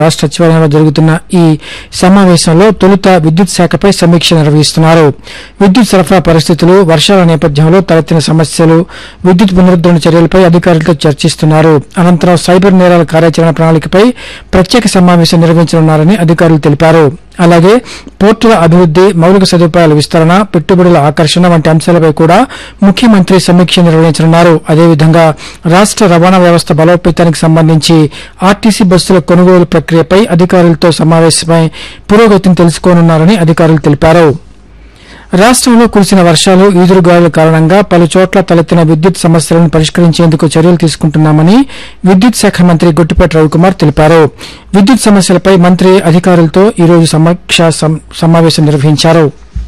రాష్ట్ర సచివాలయంలో జరుగుతున్న ఈ సమావేశంలో తొలుత విద్యుత్ శాఖపై సమీక్ష నిర్వహిస్తున్నారు విద్యుత్ సరఫరా పరిస్థితులు వర్షాల నేపథ్యంలో తలెత్తిన సమస్యలు విద్యుత్ పునరుద్దరణ చర్యలపై అధికారులతో చర్చిస్తున్నారు అనంతరం సైబర్ నేరాల కార్యాచరణ ప్రణాళికపై ప్రత్యేక సమావేశం నిర్వహించనున్నారని అధికారులు తెలిపారు అలాగే పోర్టుల అభివృద్ది మౌలిక సదుపాయాల విస్తరణ పెట్టుబడుల ఆకర్షణ వంటి అంశాలపై కూడా ముఖ్యమంత్రి సమీక్ష నిర్వహించనున్నారు అదేవిధంగా రాష్ట రవాణా వ్యవస్థ బలోపేతానికి సంబంధించి ఆర్టీసీ బస్సుల కొనుగోలు ప్రక్రియపై అధికారులతో సమావేశమై పురోగతిని తెలుసుకోనున్నారని అధికారులు తెలిపారు రాష్ట్రంలో కురిసిన వర్షాలు ఈదురుగాలుల కారణంగా పలు చోట్ల తలెత్తిన విద్యుత్ సమస్యలను పరిష్కరించేందుకు చర్యలు తీసుకుంటున్నామని విద్యుత్ శాఖ మంత్రి గొట్టిపాటి రవికుమార్ తెలిపారు విద్యుత్ సమస్యలపై మంత్రి అధికారులతో ఈరోజు సమీక్షా సం- సమావేశం నిర్వహించారు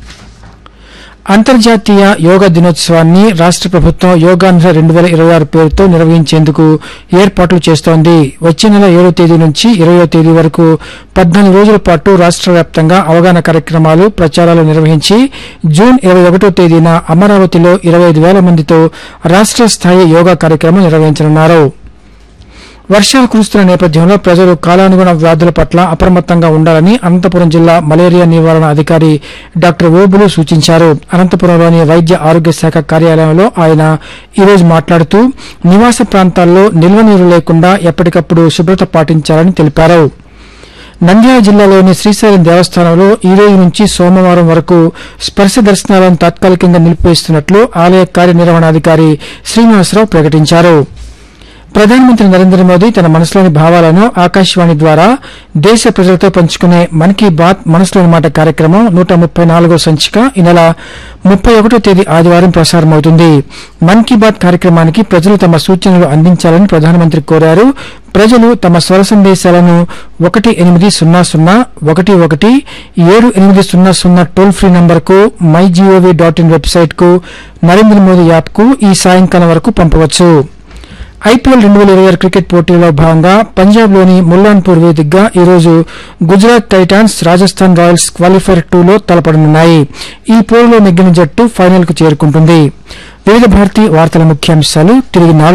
అంతర్జాతీయ యోగా దినోత్సవాన్ని రాష్ట ప్రభుత్వం యోగాంధ్ర రెండు వేల ఇరవై ఆరు పేరుతో నిర్వహించేందుకు ఏర్పాట్లు చేస్తోంది వచ్చే నెల ఏడో తేదీ నుంచి ఇరవయో తేదీ వరకు పద్నాలుగు రోజుల పాటు రాష్ట్ర వ్యాప్తంగా అవగాహన కార్యక్రమాలు ప్రచారాలు నిర్వహించి జూన్ ఇరవై ఒకటో తేదీన అమరావతిలో ఇరవై ఐదు వేల మందితో రాష్ట్ర స్థాయి యోగా కార్యక్రమం నిర్వహించనున్నారు వర్షాలు కురుస్తున్న నేపథ్యంలో ప్రజలు కాలానుగుణ వ్యాధుల పట్ల అప్రమత్తంగా ఉండాలని అనంతపురం జిల్లా మలేరియా నివారణ అధికారి డాక్టర్ ఓబులు సూచించారు అనంతపురంలోని వైద్య ఆరోగ్య శాఖ కార్యాలయంలో ఆయన ఈరోజు మాట్లాడుతూ నివాస ప్రాంతాల్లో నిల్వ నీరు లేకుండా ఎప్పటికప్పుడు శుభ్రత పాటించాలని తెలిపారు నంద్యాల జిల్లాలోని శ్రీశైలం దేవస్థానంలో ఈ రోజు నుంచి సోమవారం వరకు స్పర్శ దర్శనాలను తాత్కాలికంగా నిలిపివేస్తున్నట్లు ఆలయ కార్యనిర్వహణాధికారి శ్రీనివాసరావు ప్రకటించారు ప్రధానమంత్రి నరేంద్ర మోదీ తన మనసులోని భావాలను ఆకాశవాణి ద్వారా దేశ ప్రజలతో పంచుకునే మన్ కీ బాత్ మనసులోని మాట కార్యక్రమం నూట ముప్పై నాలుగో సంచిక ఈ నెల ముప్పై ఒకటో తేదీ ఆదివారం ప్రసారమవుతుంది మన్ కీ బాత్ కార్యక్రమానికి ప్రజలు తమ సూచనలు అందించాలని ప్రధానమంత్రి కోరారు ప్రజలు తమ స్వర సందేశాలను ఒకటి ఎనిమిది సున్నా సున్నా ఒకటి ఒకటి ఏడు ఎనిమిది సున్నా సున్నా టోల్ ఫ్రీ నంబర్కు my G O V dot in website కు నరేంద్ర మోదీ యాప్ కు ఈ సాయంకాలం వరకు పంపవచ్చు ఐపీఎల్ రెండు వేల ఇరవై ఆరు క్రికెట్ పోటీలో భాగంగా పంజాబ్లోని ముల్లాన్పూర్ వేదికగా ఈరోజు Gujarat Titans Rajasthan Royals qualifier టూలో తలపడనున్నాయి ఈ పోరులో నెగ్గిన జట్టు ఫైనల్ కు చేరుకుంటుంది వివిధ భారతి వార్తల ముఖ్యాంశాలు తిరిగి నాలుగు